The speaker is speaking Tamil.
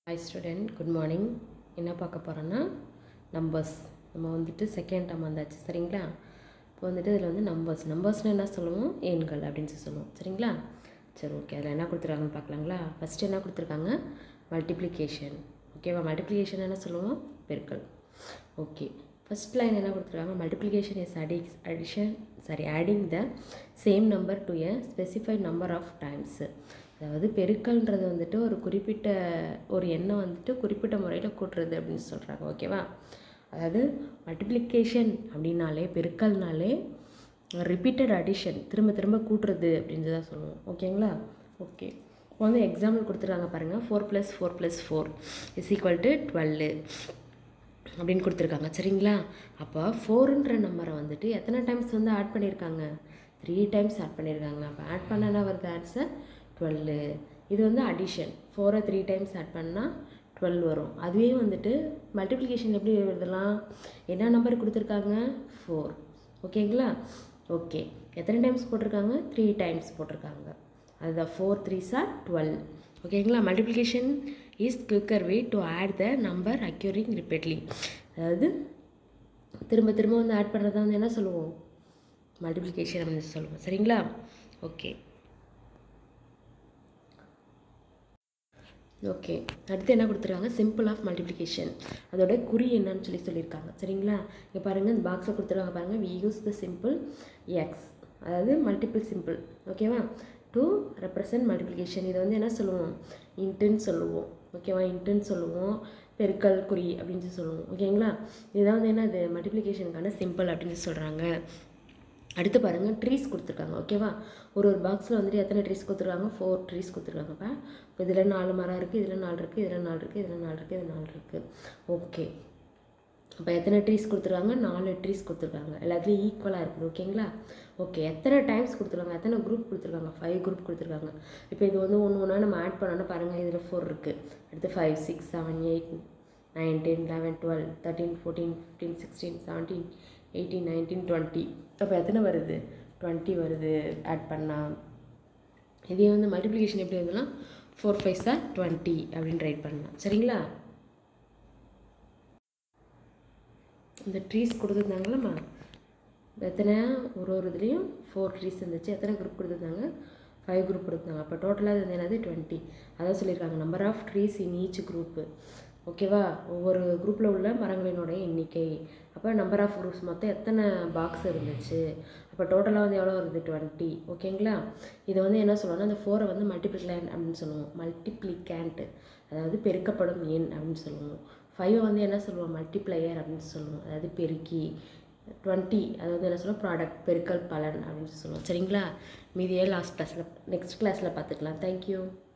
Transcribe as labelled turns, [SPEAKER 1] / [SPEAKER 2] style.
[SPEAKER 1] ஹாய் ஸ்டூடெண்ட் குட் மார்னிங் என்ன பார்க்க போகிறோன்னா நம்பர்ஸ் நம்ம வந்துட்டு செகண்ட் டேம் வந்தாச்சு சரிங்களா இப்போ வந்துட்டு இதில் வந்து நம்பர்ஸ் நம்பர்ஸ்னால் என்ன சொல்லுவோம் எண்கள் அப்படின்னு சொல்லி சொல்லுவோம் சரிங்களா சரி ஓகே அதில் என்ன கொடுத்துருக்காங்கன்னு பார்க்கலாங்களா ஃபஸ்ட்டு என்ன கொடுத்துருக்காங்க மல்டிப்ளிகேஷன் ஓகேவா மல்டிப்ளிகேஷன் என்ன சொல்லுவோம் பெருக்கல் ஓகே ஃபஸ்ட் லைன் என்ன கொடுத்துருக்காங்க மல்டிப்ளிகேஷன் இஸ் அடி addition sorry adding the same number to a specified number of times அதாவது பெருக்கல்ன்றது வந்துட்டு ஒரு குறிப்பிட்ட ஒரு எண்ணை வந்துட்டு குறிப்பிட்ட முறையில் கூட்டுறது அப்படின்னு சொல்கிறாங்க ஓகேவா அதாவது மல்டிப்ளிகேஷன் அப்படின்னாலே பெருக்கல்னாலே ரிப்பீட்டட் அடிஷன் திரும்ப திரும்ப கூட்டுறது அப்படின்னு தான் சொல்லுவோம் ஓகேங்களா ஓகே இப்போ வந்து எக்ஸாம்பிள் கொடுத்துருக்காங்க பாருங்கள் four plus four plus four is equal to twelve அப்படின்னு கொடுத்துருக்காங்க சரிங்களா அப்போ ஃபோருன்ற நம்பரை வந்துட்டு எத்தனை டைம்ஸ் வந்து ஆட் பண்ணியிருக்காங்க த்ரீ டைம்ஸ் ஆட் பண்ணியிருக்காங்க அப்போ ஆட் பண்ணனா வருது ஆன்சர் டுவெல்லு இது வந்து அடிஷன் ஃபோரை த்ரீ டைம்ஸ் ஆட் பண்ணால் டுவெல் வரும் அதுவே வந்துட்டு மல்டிப்ளிகேஷன் எப்படி எழுதலாம் என்ன நம்பர் கொடுத்துருக்காங்க ஃபோர் ஓகேங்களா ஓகே எத்தனை டைம்ஸ் போட்டிருக்காங்க த்ரீ டைம்ஸ் போட்டிருக்காங்க அதுதான் ஃபோர் த்ரீ சார் டுவெல் ஓகேங்களா multiplication is quicker way to add the number occurring repeatedly அதாவது திரும்ப திரும்ப வந்து ஆட் பண்ணுறத வந்து என்ன சொல்லுவோம் மல்டிப்ளிகேஷன் அப்படின்னு சொல்லுவோம் சரிங்களா ஓகே ஓகே அடுத்து என்ன கொடுத்துருக்காங்க சிம்பிள் ஆஃப் மல்டிப்ளிகேஷன் அதோட குறி என்னன்னு சொல்லி சொல்லியிருக்காங்க சரிங்களா இங்கே பாருங்கள் இந்த பாக்ஸில் கொடுத்துருக்காங்க பாருங்கள் we use the symbol X அதாவது மல்டிபிள் சிம்பிள் ஓகேவா டு ரெப்ரசன்ட் மல்டிப்ளிகேஷன் இதை வந்து என்ன சொல்லுவோம் இன்ட்டுன்னு சொல்லுவோம் ஓகேவா இன்ட்டுன்னு சொல்லுவோம் பெருக்கல் குறி அப்படின்னு சொல்லி சொல்லுவோம் ஓகேங்களா இதுதான் வந்து என்ன இது மல்டிப்ளிகேஷனுக்கான சிம்பிள் அப்படின்னு சொல்லி சொல்கிறாங்க அடுத்து பாருங்கள் ட்ரீஸ் கொடுத்துருக்காங்க ஓகேவா ஒரு ஒரு பாக்ஸில் வந்துட்டு எத்தனை ட்ரீஸ் கொடுத்துருக்காங்க ஃபோர் ட்ரீஸ் கொடுத்துருக்காங்கப்பா இப்போ இதில் நாலு மரம் இருக்குது இதில் நாலு இருக்குது இதில் நாலு இருக்குது இதில் நாலு இருக்குது இதில் நாலு இருக்குது ஓகே அப்போ எத்தனை ட்ரீஸ் கொடுத்துருக்காங்க நாலு ட்ரீஸ் கொடுத்துருக்காங்க எல்லாத்துலேயும் ஈக்குவலாக இருக்குது ஓகேங்களா ஓகே எத்தனை டைம்ஸ் கொடுத்துருக்காங்க எத்தனை குரூப் கொடுத்துருக்காங்க ஃபைவ் குரூப் கொடுத்துருக்காங்க இப்போ இது வந்து ஒன்று ஒன்றா நம்ம ஆட் பண்ணோன்னா பாருங்கள் இதில் ஃபோர் இருக்குது அடுத்து five six seven eight nine ten eleven twelve thirteen fourteen fifteen sixteen seventeen eighteen nineteen twenty அப்போ எத்தனை வருது டுவெண்ட்டி வருது ஆட் பண்ணால் இதே வந்து மல்டிப்ளிகேஷன் எப்படி வருதுன்னா ஃபோர் ஃபைவ் சார் டுவெண்ட்டி அப்படின்னு ரைட் பண்ணலாம் சரிங்களா இந்த ட்ரீஸ் கொடுத்துருந்தாங்களம்மா எத்தனை ஒரு ஒரு இதுலேயும் ஃபோர் ட்ரீஸ் இருந்துச்சு எத்தனை குரூப் கொடுத்துருந்தாங்க ஃபைவ் குரூப் கொடுத்தாங்க அப்போ டோட்டலாக இது என்னது டுவெண்ட்டி அதான் சொல்லியிருக்காங்க number of trees in each group ஓகேவா ஒவ்வொரு குரூப்பில் உள்ள மரங்களினுடைய எண்ணிக்கை அப்போ நம்பர் ஆஃப் குரூப்ஸ் மொத்தம் எத்தனை பாக்ஸ் இருந்துச்சு அப்போ டோட்டலாக வந்து எவ்வளோ வருது டுவெண்ட்டி ஓகேங்களா இதை வந்து என்ன சொல்லுவோம்னா அந்த ஃபோரை வந்து மல்டிப்ளிகேண்ட் அப்படின்னு சொல்லுவோம் மல்டிப்ளிகேண்ட்டு அதாவது பெருக்கப்படும் எண் அப்படின்னு சொல்லுவோம் ஃபைவை வந்து என்ன சொல்லுவோம் மல்டிப்ளையர் அப்படின்னு சொல்லுவோம் அதாவது பெருக்கி டுவெண்ட்டி அது வந்து என்ன சொல்லுவோம் ப்ராடக்ட் பெருக்கல் பலன் அப்படின்னு சொல்லுவோம் சரிங்களா மீதியே லாஸ்ட் கிளாஸில் நெக்ஸ்ட் கிளாஸில் பார்த்துக்கலாம் தேங்க்யூ